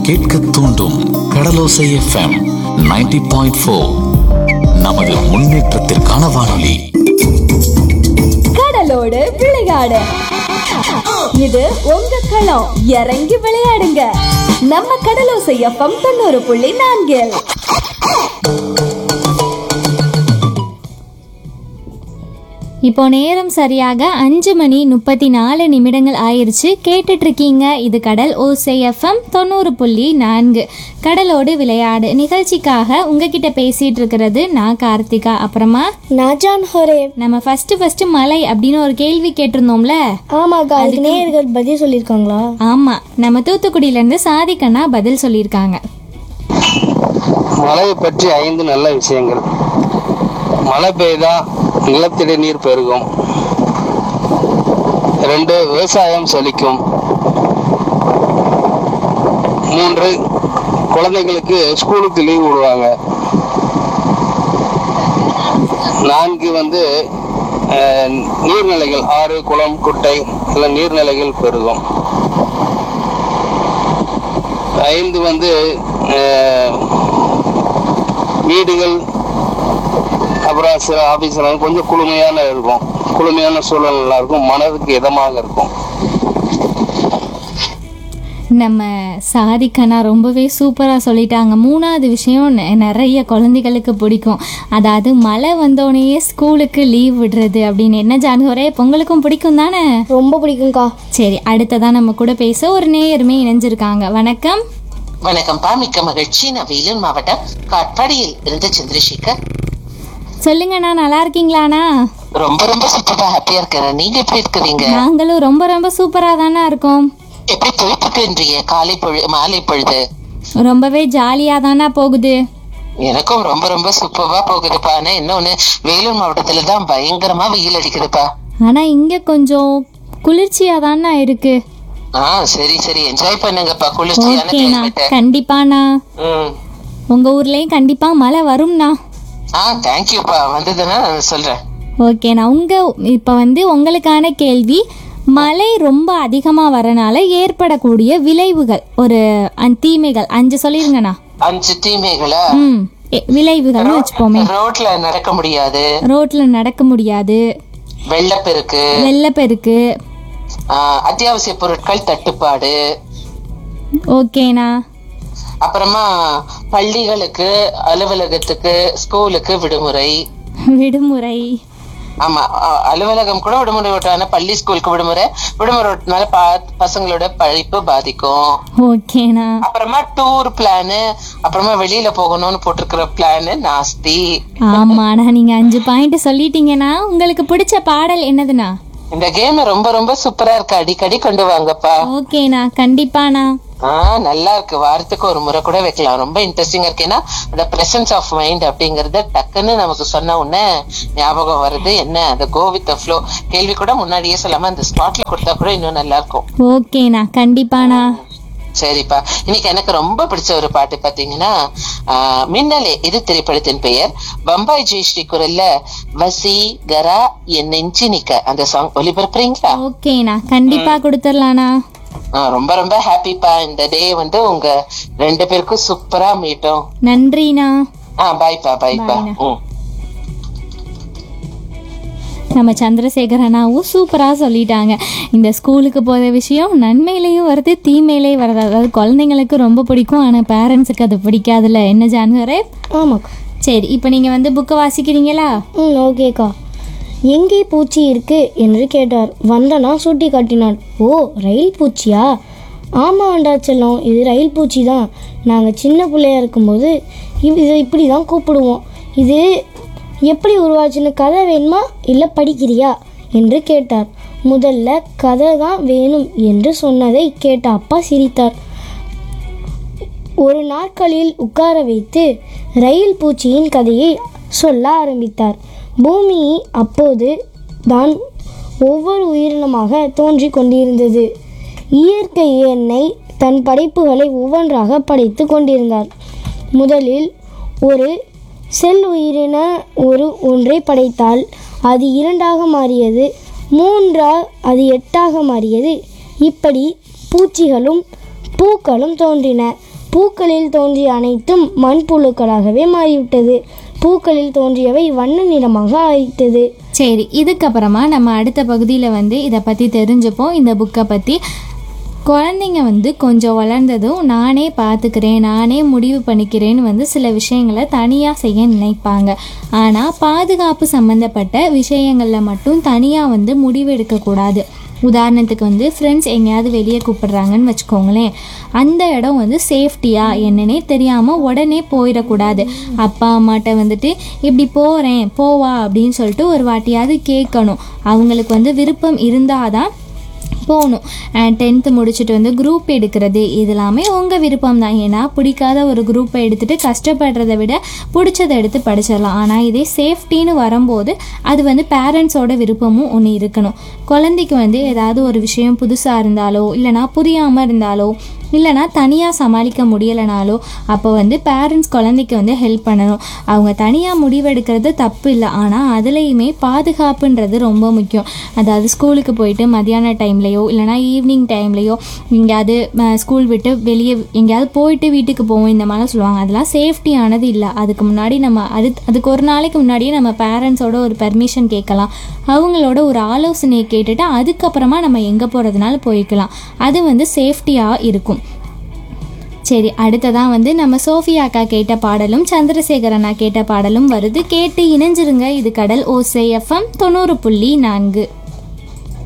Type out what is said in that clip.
கேட்க தூண்டும் கடலோசை FM 90.4 point four நமது முன்னேற்றத்திற்கான வானொலி கடலோடு விளையாடு இது உங்க களம் இறங்கி விளையாடுங்க நம்ம கடலோசை எஃப்எம் தொண்ணூறு புள்ளி நான்கில் இப்போ நேரம் சரியாக அஞ்சு மணி முப்பத்தி நாலு நிமிடங்கள் ஆயிருச்சு கேட்டுட்டு இருக்கீங்க இது கடல் ஓசை எஃப்எம் தொண்ணூறு புள்ளி நான்கு கடலோடு விளையாடு நிகழ்ச்சிக்காக உங்ககிட்ட பேசிட்டு இருக்கிறது நான் கார்த்திகா அப்புறமா நாஜான் ஹொரே நம்ம ஃபர்ஸ்ட் ஃபர்ஸ்ட் மலை அப்படின்னு ஒரு கேள்வி கேட்டிருந்தோம்ல ஆமாக்கா அதுக்கு நேயர்கள் பதில் சொல்லியிருக்காங்களா ஆமா நம்ம தூத்துக்குடியில இருந்து சாதிக்கண்ணா பதில் சொல்லியிருக்காங்க மழையை பற்றி ஐந்து நல்ல விஷயங்கள் மழை பெய்தா நிலத்தடி நீர் பெருகும் ரெண்டு விவசாயம் செழிக்கும் மூன்று குழந்தைகளுக்கு ஸ்கூலுக்கு லீவ் விடுவாங்க நான்கு வந்து அஹ், நீர்நிலைகள் ஆறு குளம் குட்டை எல்லாம் நீர்நிலைகள் பெருகும் ஐந்து வந்து அஹ், வீடுகள் அப்புறம் சில ஆஃபீஸ்லாம் கொஞ்சம் குளுமையான இருக்கும் குளுமையான சூழல் நல்லா இருக்கும் மனதுக்கு இதமாக இருக்கும் நம்ம சாதிக்கண்ணா ரொம்பவே சூப்பராக சொல்லிட்டாங்க மூணாவது விஷயம் நெ- நிறைய குழந்தைகளுக்கு பிடிக்கும் அதாவது மழை வந்தோடனேயே ஸ்கூலுக்கு லீவ் விடுறது அப்படின்னு என்ன ஜான்ஹோரே பொங்கலுக்கும் பிடிக்கும் தானே ரொம்ப பிடிக்கும்க்கா சரி அடுத்ததா நம்ம கூட பேச ஒரு நேயருமே இணைஞ்சிருக்காங்க வணக்கம் வணக்கம்ப்பா மிக்க மகிழ்ச்சி நான் வேலூர் மாவட்டம் காட்பாடியில் இருந்து சந்திரசேகர் சொல்லுங்கண்ணா நல்லா இருக்கீங்களாண்ணா ரொம்ப ரொம்ப சூப்பரா ஹாப்பியா இருக்கிறேன் நீங்க எப்படி இருக்கிறீங்க நாங்களும் ரொம்ப ரொம்ப சூப்பராக தானே இருக்கோம் எப்படி போயிட்டு இன்றைய காலை பொழு மாலை பொழுது ரொம்பவே ஜாலியாக தானே போகுது எனக்கும் ரொம்ப ரொம்ப சூப்பரா போகுதுப்பா ஆனா இன்னொன்னு வேலூர் மாவட்டத்துல தான் பயங்கரமா வெயில் அடிக்குதுப்பா ஆனால் இங்கே கொஞ்சம் குளிர்ச்சியாக தானே இருக்கு ஆ சரி சரி என்ஜாய் பண்ணுங்கப்பா குளிர்ச்சியான ஓகேண்ணா கிளைமேட் கண்டிப்பாண்ணா ம் உங்கள் ஊர்லேயும் கண்டிப்பாக மழை வரும்ண்ணா ஆ தேங்க்யூப்பா வந்ததுன்னா நான் சொல்றேன் ஓகேண்ணா உங்கள் இப்போ வந்து உங்களுக்கான கேள்வி மழை ரொம்ப அதிகமாக வரனால ஏற்படக்கூடிய விளைவுகள் ஒரு அந் தீமைகள் அஞ்சு சொல்லிருங்கண்ணா அஞ்சு தீமைகளா ம் எ- விளைவுகள்னு வச்சுப்போமே ரோட்ல நடக்க முடியாது ரோட்டில் நடக்க முடியாது வெள்ளப்பெருக்கு வெள்ளப்பெருக்கு ஆ, அத்தியாவசிய பொருட்கள் தட்டுப்பாடு ஓகேண்ணா அப்புறமா பள்ளிகளுக்கு அலுவலகத்துக்கு ஸ்கூலுக்கு விடுமுறை விடுமுறை ஆமா அ- அலுவலகம் கூட விடுமுறை விட்டான பள்ளி ஸ்கூலுக்கு விடுமுறை விடுமுறை விட்டனால பா- பசங்களோட படிப்பு பாதிக்கும் ஓகேண்ணா அப்புறமா டூர் பிளானு அப்புறமா வெளியில போகணும்னு போட்டிருக்கிற பிளானு நாஸ்தி ஆமாண்ணா நீங்கள் அஞ்சு பாயிண்ட் சொல்லிட்டீங்கன்னா உங்களுக்கு பிடிச்ச பாடல் என்னதுண்ணா இந்த கேம் ரொம்ப ரொம்ப சூப்பரா இருக்கு அடிக்கடி கொண்டு வாங்கப்பா ஓகேண்ணா கண்டிப்பாண்ணா ஆஹ் நல்லா இருக்கு வாரத்துக்கு ஒரு முறை கூட வைக்கலாம் ரொம்ப இன்ட்ரெஸ்டிங்கா இருக்கு ஏன்னா அந்த பிரசன்ஸ் ஆஃப் மைண்ட் அப்படிங்கறத டக்குன்னு நமக்கு சொன்ன உடனே ஞாபகம் வருது என்ன அந்த கோ வித் ஃப்ளோ கேள்வி கூட முன்னாடியே சொல்லாம அந்த ஸ்பாட்ல கொடுத்தா கூட இன்னும் நல்லா இருக்கும் ஓகேண்ணா கண்டிப்பாண்ணா சரிப்பா இன்னைக்கு எனக்கு ரொம்ப பிடிச்ச ஒரு பாட்டு பாத்தீங்கன்னா ஆஹ், மின்னலே இது திரைப்படத்தின் பெயர் பம்பாய் ஜெயஸ்ரீ குரல்ல வசி கரா என் நெஞ்சு நிக்க அந்த சாங் ஒளிபரப்புறீங்களா ஓகேண்ணா கண்டிப்பாக கொடுத்துடலாண்ணா ஆஹ், ரொம்ப ரொம்ப ஹாப்பிப்பா இந்த டே வந்து உங்க ரெண்டு பேருக்கும் சூப்பரா மீட்டும் நன்றிண்ணா ஆ பாய்ப்பா பாய்ப்பா Bye-ண்ணா. ம் நம்ம சந்திரசேகர் அண்ணாவும் சூப்பராக சொல்லிட்டாங்க இந்த ஸ்கூலுக்கு போகிற விஷயம் நன்மையிலையும் வருது தீமையிலையும் வருது அதாவது குழந்தைங்களுக்கு ரொம்ப பிடிக்கும் ஆனால் பேரண்ட்ஸுக்கு அது பிடிக்காதுல்ல என்ன ஜான்கரே ஆமாக்கா சரி இப்போ நீங்கள் வந்து புக்கை வாசிக்கிறீங்களா ம் ஓகேக்கா எங்கே பூச்சி இருக்கு என்று கேட்டார் வந்தனா சுட்டி காட்டினான் ஓ ரயில் பூச்சியா ஆமாண்டா செல்லம் இது ரயில் பூச்சி தான் நாங்கள் சின்ன பிள்ளையா இருக்கும்போது இவ்- இதை இப்படி தான் கூப்பிடுவோம் இது எப்படி உருவாச்சுன்னு கதை வேணுமா இல்லை படிக்கிறியா என்று கேட்டார் முதல்ல கதை தான் வேணும் என்று சொன்னதை கேட்ட அப்பா சிரித்தார் ஒரு நாட்களில் உட்கார வைத்து ரயில் பூச்சியின் கதையை சொல்ல ஆரம்பித்தார் பூமி அப்போது தான் ஒவ்வொரு உயிரினமாக தோன்றிக் கொண்டிருந்தது இயற்கை என்னை தன் படைப்புகளை ஒவ்வொன்றாக படைத்து கொண்டிருந்தார் முதலில் ஒரு செல் உயிரின ஒரு ஒன்றை படைத்தால் அது இரண்டாக மாறியது மூன்றா அது எட்டாக மாறியது இப்படி பூச்சிகளும் பூக்களும் தோன்றின பூக்களில் தோன்றிய அனைத்தும் மண்புழுக்களாகவே மாறிவிட்டது பூக்களில் தோன்றியவை வண்ண நிறமாக ஆயிட்டது சரி இதுக்கப்புறமா நம்ம அடுத்த பகுதியில் வந்து இதை பற்றி தெரிஞ்சுப்போம் இந்த புக்கை பற்றி குழந்தைங்க வந்து கொஞ்சம் வளர்ந்ததும் நானே பார்த்துக்கிறேன் நானே முடிவு பண்ணிக்கிறேன்னு வந்து சில விஷயங்களை தனியாக செய்ய நினைப்பாங்க ஆனால் பாதுகாப்பு சம்மந்தப்பட்ட விஷயங்களில் மட்டும் தனியாக வந்து முடிவு எடுக்கக்கூடாது உதாரணத்துக்கு வந்து ஃப்ரெண்ட்ஸ் எங்கேயாவது வெளியே கூப்பிடுறாங்கன்னு வச்சுக்கோங்களேன் அந்த இடம் வந்து சேஃப்டியாக என்னன்னே தெரியாமல் உடனே போயிடக்கூடாது அப்பா அம்மாட்ட வந்துட்டு இப்படி போகிறேன் போவா அப்படின்னு சொல்லிட்டு ஒரு வாட்டியாவது கேட்கணும் அவங்களுக்கு வந்து விருப்பம் இருந்தால் தான் போகணும் டென்த்து முடிச்சுட்டு வந்து குரூப் எடுக்கிறது இது எல்லாமே உங்கள் விருப்பம் தான் ஏன்னா பிடிக்காத ஒரு குரூப்பை எடுத்துகிட்டு கஷ்டப்படுறத விட பிடிச்சதை எடுத்து படிச்சிடலாம் ஆனால் இதே சேஃப்டின்னு வரும்போது அது வந்து பேரண்ட்ஸோட விருப்பமும் ஒன்று இருக்கணும் குழந்தைக்கு வந்து ஏதாவது ஒரு விஷயம் புதுசாக இருந்தாலோ இல்லைனா புரியாமல் இருந்தாலோ இல்லைனா தனியாக சமாளிக்க முடியலைனாலோ அப்போ வந்து பேரண்ட்ஸ் குழந்தைக்கு வந்து ஹெல்ப் பண்ணணும் அவங்க தனியாக முடிவெடுக்கிறது தப்பு இல்லை ஆனால் அதுலேயுமே பாதுகாப்புன்றது ரொம்ப முக்கியம் அதாவது ஸ்கூலுக்கு போயிட்டு மத்தியான டைம்லேயோ இல்லைனா ஈவினிங் டைம்லேயோ எங்கேயாவது ஸ்கூல் விட்டு வெளியே எங்கேயாவது போயிட்டு வீட்டுக்கு போவோம் இந்த மாதிரிலாம் சொல்லுவாங்க அதெல்லாம் சேஃப்டியானது இல்லை அதுக்கு முன்னாடி நம்ம அது அதுக்கு ஒரு நாளைக்கு முன்னாடியே நம்ம பேரண்ட்ஸோட ஒரு பெர்மிஷன் கேட்கலாம் அவங்களோட ஒரு ஆலோசனையை கேட்டுட்டு அதுக்கப்புறமா நம்ம எங்கே போகிறதுனால போய்க்கலாம் அது வந்து சேஃப்டியாக இருக்கும் சரி அடுத்ததான் வந்து நம்ம சோஃபியா அக்கா கேட்ட பாடலும் சந்திரசேகர் அண்ணா கேட்ட பாடலும் வருது கேட்டு இணைஞ்சிருங்க இது கடல் ஓசை எஃப்எம் தொண்ணூறு புள்ளி நான்கு